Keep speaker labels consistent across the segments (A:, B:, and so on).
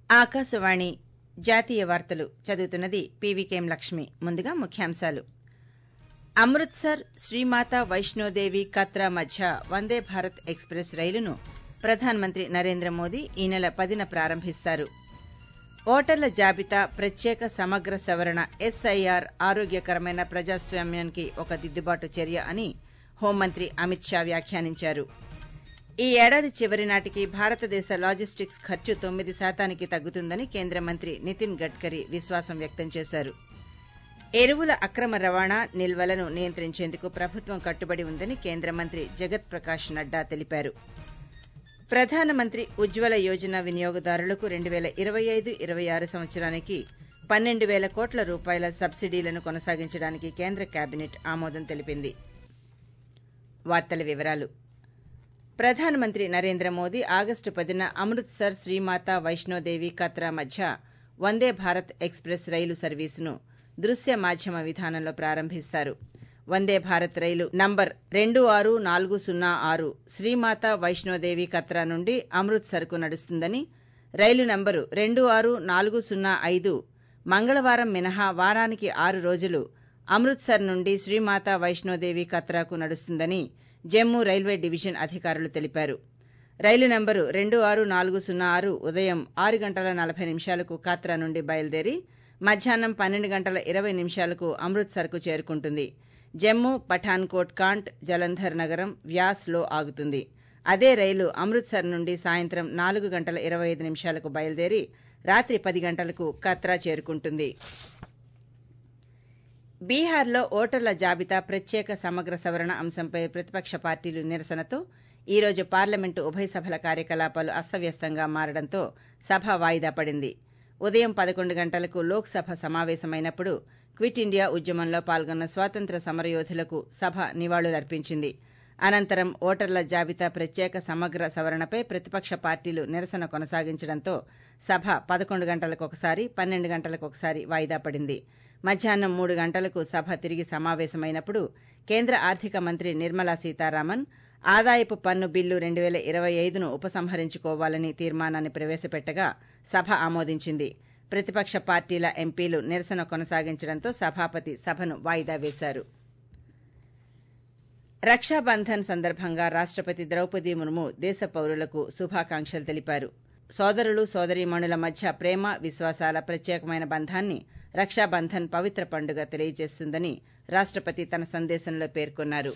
A: ఆకాశవాణి జాతీయ వార్తలు చదువుతున్నది పీవీకేం లక్ష్మి ముందుగా ముఖ్యాంశాలు అమృత్సర్ శ్రీమాత వైష్ణోదేవి కత్రా మధ్య వందే భారత్ ఎక్స్ప్రెస్ రైలును ప్రధానమంత్రి నరేంద్ర మోదీ ఈ నెల పదిన ప్రారంభిస్తారు ఓటర్ల జాబితా ప్రత్యేక సమగ్ర సవరణ ఎస్ఐఆర్ ఆరోగ్యకరమైన ప్రజాస్వామ్యానికి ఒక దిద్దుబాటు చర్య అని హోంమంత్రి అమిత్ షా వ్యాఖ్యానించారు ఈ ఏడాది చివరి నాటికి భారతదేశ లాజిస్టిక్స్ ఖర్చు తొమ్మిది శాతానికి తగ్గుతుందని కేంద్ర మంత్రి నితిన్ గడ్కరీ విశ్వాసం వ్యక్తం చేశారు ఎరువుల అక్రమ రవాణా నిల్వలను నియంత్రించేందుకు ప్రభుత్వం కట్టుబడి ఉందని కేంద్ర మంత్రి జగత్ ప్రకాష్ నడ్డా తెలిపారు ప్రధానమంత్రి ఉజ్వల యోజన వినియోగదారులకు రెండు పేల ఇరవై ఐదు ఇరవై ఆరు సంవత్సరానికి పన్నెండు పేల కోట్ల రూపాయల సబ్సిడీలను కొనసాగించడానికి కేంద్ర కేబినెట్ ఆమోదం తెలిపింది వార్తల వివరాలు ప్రధానమంత్రి నరేంద్ర మోదీ ఆగస్టు పదిన అమృత్సర్ శ్రీమాత వైష్ణోదేవి కత్రా మధ్య వందే భారత్ ఎక్స్ప్రెస్ రైలు సర్వీసును దృశ్య మాధ్యమ విధానంలో ప్రారంభిస్తారు వందే భారత్ రైలు నంబర్ రెండు ఆరు నాలుగు సున్నా ఆరు శ్రీమాత వైష్ణోదేవి కత్రా నుండి అమృత్సర్కు నడుస్తుందని రైలు నంబరు రెండు ఆరు నాలుగు సున్నా ఐదు మంగళవారం మినహా వారానికి ఆరు రోజులు అమృత్సర్ నుండి శ్రీమాత వైష్ణోదేవి కత్రాకు నడుస్తుందని జమ్మూ రైల్వే డివిజన్ అధికారులు తెలిపారు రైలు నంబరు రెండు ఆరు నాలుగు సున్నా ఆరు ఉదయం ఆరు గంటల నలభై నిమిషాలకు కాత్రా నుండి బయలుదేరి మధ్యాహ్నం పన్నెండు గంటల ఇరవై నిమిషాలకు అమృత్సర్కు చేరుకుంటుంది జమ్మూ పఠాన్కోట్ కాంట్ జలంధర్ నగరం వ్యాస్ లో ఆగుతుంది అదే రైలు అమృత్సర్ నుండి సాయంత్రం నాలుగు గంటల ఇరవై ఐదు నిమిషాలకు బయలుదేరి రాత్రి పది గంటలకు కత్రా చేరుకుంటుంది బీహార్లో ఓటర్ల జాబితా ప్రత్యేక సమగ్ర సవరణ అంశంపై ప్రతిపక్ష పార్టీలు నిరసనతో ఈ రోజు పార్లమెంటు ఉభయ సభల కార్యకలాపాలు అస్తవ్యస్తంగా మారడంతో సభ వాయిదా పడింది ఉదయం పదకొండు గంటలకు లోక్సభ సమావేశమైనప్పుడు క్విట్ ఇండియా ఉద్యమంలో పాల్గొన్న స్వాతంత్ర సమరయోధులకు సభ నివాళులర్పించింది అనంతరం ఓటర్ల జాబితా ప్రత్యేక సమగ్ర సవరణపై ప్రతిపక్ష పార్టీలు నిరసన కొనసాగించడంతో సభ పదకొండు గంటలకొకసారి పన్నెండు గంటలకొకసారి వాయిదా పడింది మధ్యాహ్నం మూడు గంటలకు సభ తిరిగి సమావేశమైనప్పుడు కేంద్ర ఆర్థిక మంత్రి నిర్మలా సీతారామన్ ఆదాయపు పన్ను బిల్లు రెండు పేల ఇరవై ఐదును ఉపసంహరించుకోవాలని తీర్మానాన్ని ప్రవేశపెట్టగా సభ ఆమోదించింది ప్రతిపక్ష పార్టీల ఎంపీలు నిరసన కొనసాగించడంతో సభాపతి సభను వాయిదా వేశారు రక్షాబంధన్ సందర్భంగా రాష్టపతి ద్రౌపది ముర్ము దేశ పౌరులకు శుభాకాంక్షలు తెలిపారు సోదరులు సోదరీమణుల మధ్య ప్రేమ విశ్వాసాల ప్రత్యేకమైన బంధాన్ని రక్షాబంధన్ పవిత్ర పండుగ తెలియజేస్తుందని రాష్టపతి తన సందేశంలో పేర్కొన్నారు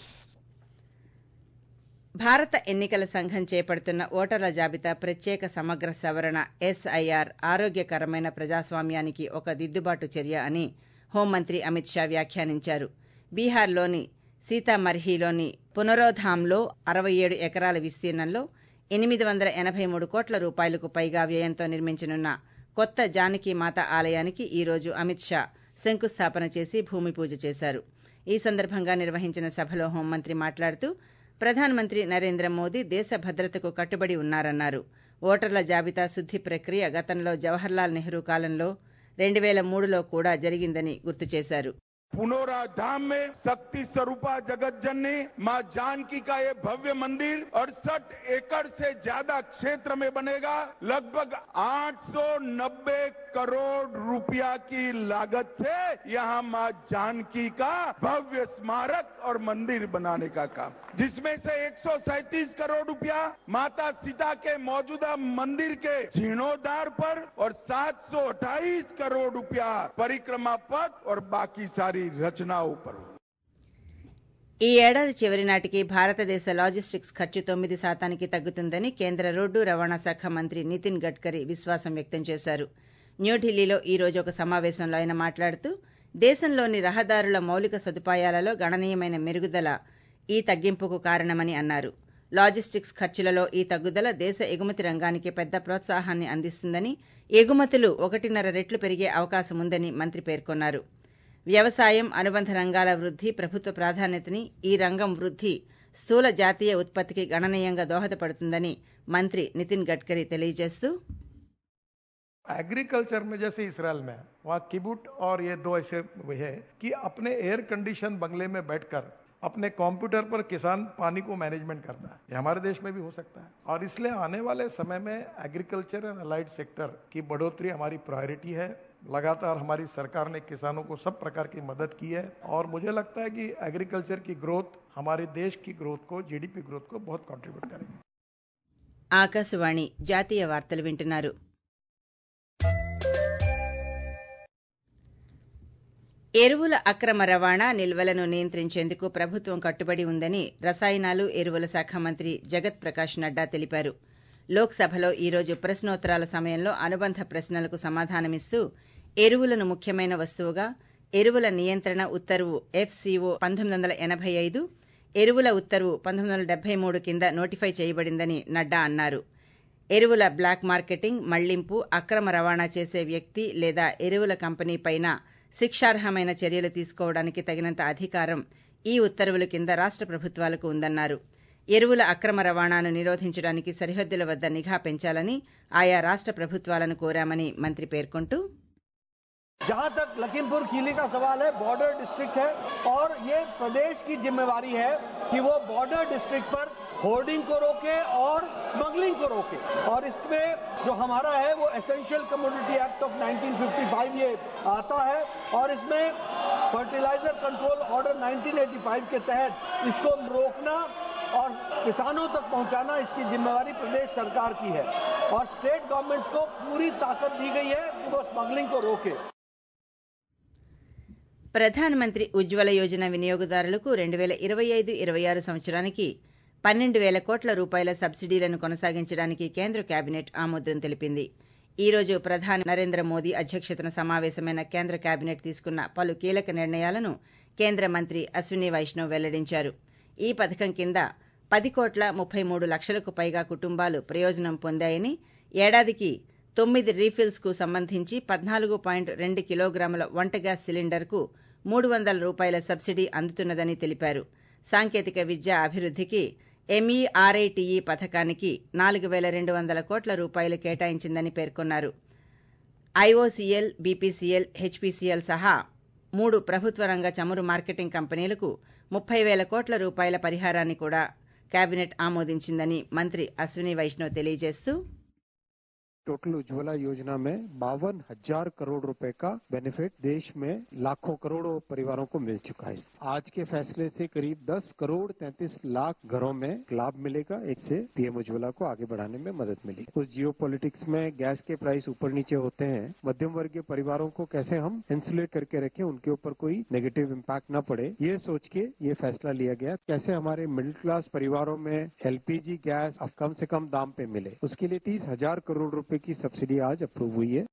A: భారత ఎన్నికల సంఘం చేపడుతున్న ఓటర్ల జాబితా ప్రత్యేక సమగ్ర సవరణ ఎస్ఐఆర్ ఆరోగ్యకరమైన ప్రజాస్వామ్యానికి ఒక దిద్దుబాటు చర్య అని హోంమంత్రి అమిత్ షా వ్యాఖ్యానించారు బీహార్లోని సీతామర్హిలోని పునరోధాంలో అరవై ఏడు ఎకరాల విస్తీర్ణంలో ఎనిమిది వందల ఎనబై మూడు కోట్ల రూపాయలకు పైగా వ్యయంతో నిర్మించనున్న కొత్త జానకి మాత ఆలయానికి ఈ రోజు అమిత్ షా శంకుస్థాపన చేసి భూమి పూజ చేశారు ఈ సందర్భంగా నిర్వహించిన సభలో హోంమంత్రి మాట్లాడుతూ ప్రధానమంత్రి నరేంద్ర మోదీ దేశ భద్రతకు కట్టుబడి ఉన్నారన్నారు ఓటర్ల జాబితా శుద్ది ప్రక్రియ గతంలో జవహర్లాల్ నెహ్రూ కాలంలో రెండు పేల మూడులో కూడా జరిగిందని గుర్తు చేశారు
B: पुनौरा धाम में शक्ति स्वरूपा जगत जननी मां जानकी का ये भव्य मंदिर अड़सठ एकड़ से ज्यादा क्षेत्र में बनेगा लगभग 890 करोड़ रुपया की लागत से यहाँ मां जानकी का भव्य स्मारक और मंदिर बनाने का काम जिसमें से एक करोड़ रुपया माता सीता के मौजूदा मंदिर के जीर्णोद्धार पर और 728 करोड़ रुपया परिक्रमा पथ और बाकी सारी రచనావు
A: ఈ ఏడాది చివరి నాటికి భారతదేశ లాజిస్టిక్స్ ఖర్చు తొమ్మిది శాతానికి తగ్గుతుందని కేంద్ర రోడ్డు రవాణా శాఖ మంత్రి నితిన్ గడ్కరీ విశ్వాసం వ్యక్తం చేశారు న్యూఢిల్లీలో ఈ రోజు ఒక సమావేశంలో ఆయన మాట్లాడుతూ దేశంలోని రహదారుల మౌలిక సదుపాయాలలో గణనీయమైన మెరుగుదల ఈ తగ్గింపుకు కారణమని అన్నారు లాజిస్టిక్స్ ఖర్చులలో ఈ తగ్గుదల దేశ ఎగుమతి రంగానికి పెద్ద ప్రోత్సాహాన్ని అందిస్తుందని ఎగుమతులు ఒకటిన్నర రెట్లు పెరిగే అవకాశం ఉందని మంత్రి పేర్కొన్నారు వ్యవసాయం అనుబంధ రంగాల వృద్ధి ప్రభుత్వ ప్రాధాన్యతని ఈ రంగం వృద్ధి స్థూల జాతీయ ఉత్పత్తికి గణనీయంగా దోహదపడుతుందని మంత్రి నితిన్ గడ్కరీ తెలియజేస్తూ
C: एग्रीकल्चर में जैसे इसराइल में वहाँ किबुट और ये दो ऐसे है कि अपने एयर कंडीशन बंगले में बैठकर अपने कंप्यूटर पर किसान पानी को मैनेजमेंट करता है ये हमारे देश में भी हो सकता है और इसलिए आने वाले समय में एग्रीकल्चर एंड अलाइड सेक्टर की बढ़ोतरी हमारी प्रायोरिटी है लगातार हमारी सरकार ने किसानों को सब प्रकार की मदद की है और मुझे लगता है कि एग्रीकल्चर की ग्रोथ हमारे देश की ग्रोथ को जीडीपी ग्रोथ को बहुत कंट्रीब्यूट करेगी
A: ఆకాశవాణి జాతీయ వార్తలు వింటున్నారు ఎరువుల అక్రమ రవాణా నిల్వలను నియంత్రించేందుకు ప్రభుత్వం కట్టుబడి ఉందని రసాయనాలు ఎరువుల శాఖ మంత్రి జగత్ ప్రకాష్ నడ్డా తెలిపారు లోక్సభలో ఈ రోజు ప్రశ్నోత్తరాల సమయంలో అనుబంధ ప్రశ్నలకు సమాధానమిస్తూ ఎరువులను ముఖ్యమైన వస్తువుగా ఎరువుల నియంత్రణ ఉత్తర్వు ఎఫ్సీఓ పంతొమ్మిది వందల ఎనభై ఐదు ఎరువుల ఉత్తర్వు పంతొమ్మిది వందల డెబ్బై మూడు కింద నోటిఫై చేయబడిందని నడ్డా అన్నారు ఎరువుల బ్లాక్ మార్కెటింగ్ మళ్లింపు అక్రమ రవాణా చేసే వ్యక్తి లేదా ఎరువుల కంపెనీ పైన శిక్షార్హమైన చర్యలు తీసుకోవడానికి తగినంత అధికారం ఈ ఉత్తర్వుల కింద రాష్ట ప్రభుత్వాలకు ఉందన్నారు ఎరువుల అక్రమ రవాణాను నిరోధించడానికి సరిహద్దుల వద్ద నిఘా పెంచాలని ఆయా రాష్ట ప్రభుత్వాలను కోరామని మంత్రి పేర్కొంటూ
D: जहां तक लखीमपुर खीली का सवाल है बॉर्डर डिस्ट्रिक्ट है और ये प्रदेश की जिम्मेवारी है कि वो बॉर्डर डिस्ट्रिक्ट पर होर्डिंग को रोके और स्मगलिंग को रोके और इसमें जो हमारा है वो एसेंशियल कम्युनिटी एक्ट ऑफ 1955 ये आता है और इसमें फर्टिलाइजर कंट्रोल ऑर्डर 1985 के तहत इसको रोकना और किसानों तक पहुंचाना इसकी जिम्मेवारी प्रदेश सरकार की है और स्टेट गवर्नमेंट्स को पूरी ताकत दी गई है कि वो स्मगलिंग को रोके
A: ప్రధానమంత్రి ఉజ్వల యోజన వినియోగదారులకు రెండు వేల ఇరవై ఐదు ఇరవై ఆరు సంవత్సరానికి పన్నెండు వేల కోట్ల రూపాయల సబ్సిడీలను కొనసాగించడానికి కేంద్ర కేబినెట్ ఆమోదం తెలిపింది ఈ రోజు ప్రధాని నరేంద్ర మోదీ అధ్యక్షతన సమావేశమైన కేంద్ర కేబినెట్ తీసుకున్న పలు కీలక నిర్ణయాలను కేంద్ర మంత్రి అశ్విని వైష్ణవ్ వెల్లడించారు ఈ పథకం కింద పది కోట్ల ముప్పై మూడు లక్షలకు పైగా కుటుంబాలు ప్రయోజనం పొందాయని ఏడాదికి తొమ్మిది రీఫిల్స్ కు సంబంధించి పద్నాలుగు పాయింట్ రెండు కిలోగ్రాముల వంట గ్యాస్ సిలిండర్కు మూడు వందల రూపాయల సబ్సిడీ అందుతున్నదని తెలిపారు సాంకేతిక విద్య అభివృద్ధికి ఎంఈఆర్ఐటీఈ పథకానికి నాలుగు వేల రెండు వందల కోట్ల రూపాయలు కేటాయించిందని పేర్కొన్నారు ఐఓసీఎల్ బీపీసీఎల్ హెచ్పీసీఎల్ సహా మూడు ప్రభుత్వ రంగ చమురు మార్కెటింగ్ కంపెనీలకు ముప్పై వేల కోట్ల రూపాయల పరిహారాన్ని కూడా కేబినెట్ ఆమోదించిందని మంత్రి అశ్విని వైష్ణవ్ తెలియజేస్తూ
E: टोटल उज्ज्वला योजना में बावन हजार करोड़ रुपए का बेनिफिट देश में लाखों करोड़ों परिवारों को मिल चुका है आज के फैसले से करीब 10 करोड़ 33 लाख घरों में लाभ मिलेगा इससे पीएम उज्ज्वला को आगे बढ़ाने में मदद मिली उस जियो पॉलिटिक्स में गैस के प्राइस ऊपर नीचे होते हैं मध्यम वर्गीय परिवारों को कैसे हम इंसुलेट करके रखें उनके ऊपर कोई नेगेटिव इम्पैक्ट न पड़े ये सोच के ये फैसला लिया गया कैसे हमारे मिडिल क्लास परिवारों में एलपीजी गैस अब कम से कम दाम पे मिले उसके लिए तीस हजार करोड़ रुपए की सब्सिडी आज अप्रूव हुई है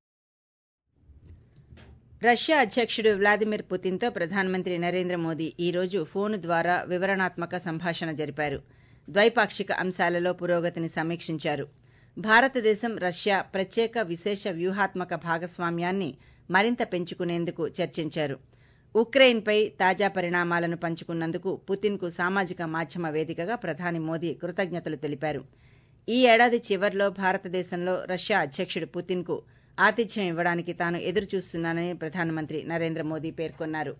A: రష్యా అధ్యక్షుడు వ్లాదిమిర్ పుతిన్తో ప్రధానమంత్రి నరేంద్ర మోదీ ఈ రోజు ఫోను ద్వారా వివరణాత్మక సంభాషణ జరిపారు ద్వైపాక్షిక అంశాలలో పురోగతిని సమీక్షించారు భారతదేశం రష్యా ప్రత్యేక విశేష వ్యూహాత్మక భాగస్వామ్యాన్ని మరింత పెంచుకునేందుకు చర్చించారు ఉక్రెయిన్పై తాజా పరిణామాలను పంచుకున్నందుకు పుతిన్కు సామాజిక మాధ్యమ వేదికగా ప్రధాని మోదీ కృతజ్ఞతలు తెలిపారు ఈ ఏడాది చివర్లో భారతదేశంలో రష్యా అధ్యక్షుడు పుతిన్కు ఆతిథ్యం ఇవ్వడానికి తాను ఎదురుచూస్తున్నానని ప్రధానమంత్రి నరేంద్ర మోదీ పేర్కొన్నారు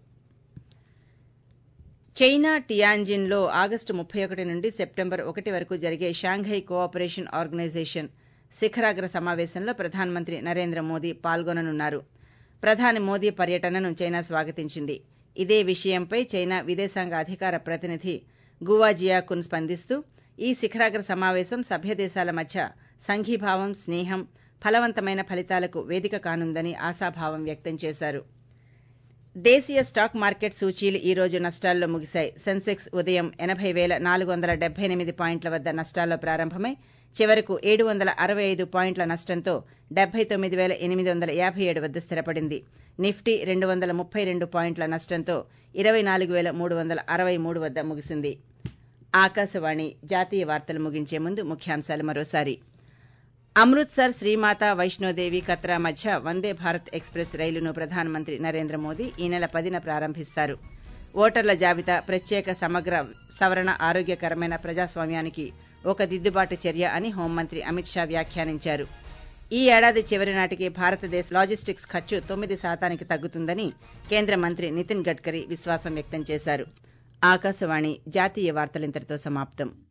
A: చైనా టియాన్జిన్లో ఆగస్టు ముప్పై ఒకటి నుండి సెప్టెంబర్ ఒకటి వరకు జరిగే షాంఘై కోఆపరేషన్ ఆర్గనైజేషన్ శిఖరాగ్ర సమావేశంలో ప్రధానమంత్రి నరేంద్ర మోదీ పాల్గొననున్నారు ప్రధాని మోదీ పర్యటనను చైనా స్వాగతించింది ఇదే విషయంపై చైనా విదేశాంగ అధికార ప్రతినిధి గువాజియాకున్ స్పందిస్తూ ఈ శిఖరాగ్ర సమావేశం సభ్య దేశాల మధ్య సంఘీభావం స్నేహం ఫలవంతమైన ఫలితాలకు వేదిక కానుందని ఆశాభావం వ్యక్తం చేశారు దేశీయ స్టాక్ మార్కెట్ సూచీలు ఈ రోజు నష్టాల్లో ముగిశాయి సెన్సెక్స్ ఉదయం ఎనభై వేల నాలుగు వందల డెబ్బై ఎనిమిది పాయింట్ల వద్ద నష్టాల్లో ప్రారంభమై చివరకు ఏడు వందల అరవై ఐదు పాయింట్ల నష్టంతో డెబ్బై తొమ్మిది వేల ఎనిమిది వందల యాభై ఏడు వద్ద స్థిరపడింది నిఫ్టీ రెండు వందల ముప్పై రెండు పాయింట్ల నష్టంతో ఇరవై నాలుగు వేల మూడు వందల అరవై మూడు వద్ద ముగిసింది ఆకాశవాణి జాతీయ వార్తలు ముగించే ముందు ముఖ్యాంశాలు మరోసారి అమృత్సర్ శ్రీమాత వైష్ణోదేవి కత్రా మధ్య వందే భారత్ ఎక్స్ప్రెస్ రైలును ప్రధానమంత్రి నరేంద్ర మోదీ ఈ నెల పదిన ప్రారంభిస్తారు ఓటర్ల జాబితా ప్రత్యేక సమగ్ర సవరణ ఆరోగ్యకరమైన ప్రజాస్వామ్యానికి ఒక దిద్దుబాటు చర్య అని హోంమంత్రి అమిత్ షా వ్యాఖ్యానించారు ఈ ఏడాది చివరి నాటికి భారతదేశ లాజిస్టిక్స్ ఖర్చు తొమ్మిది శాతానికి తగ్గుతుందని కేంద్ర మంత్రి నితిన్ గడ్కరీ విశ్వాసం వ్యక్తం చేశారు ఆకాశవాణి జాతీయ వార్తలింతటితో సమాప్తం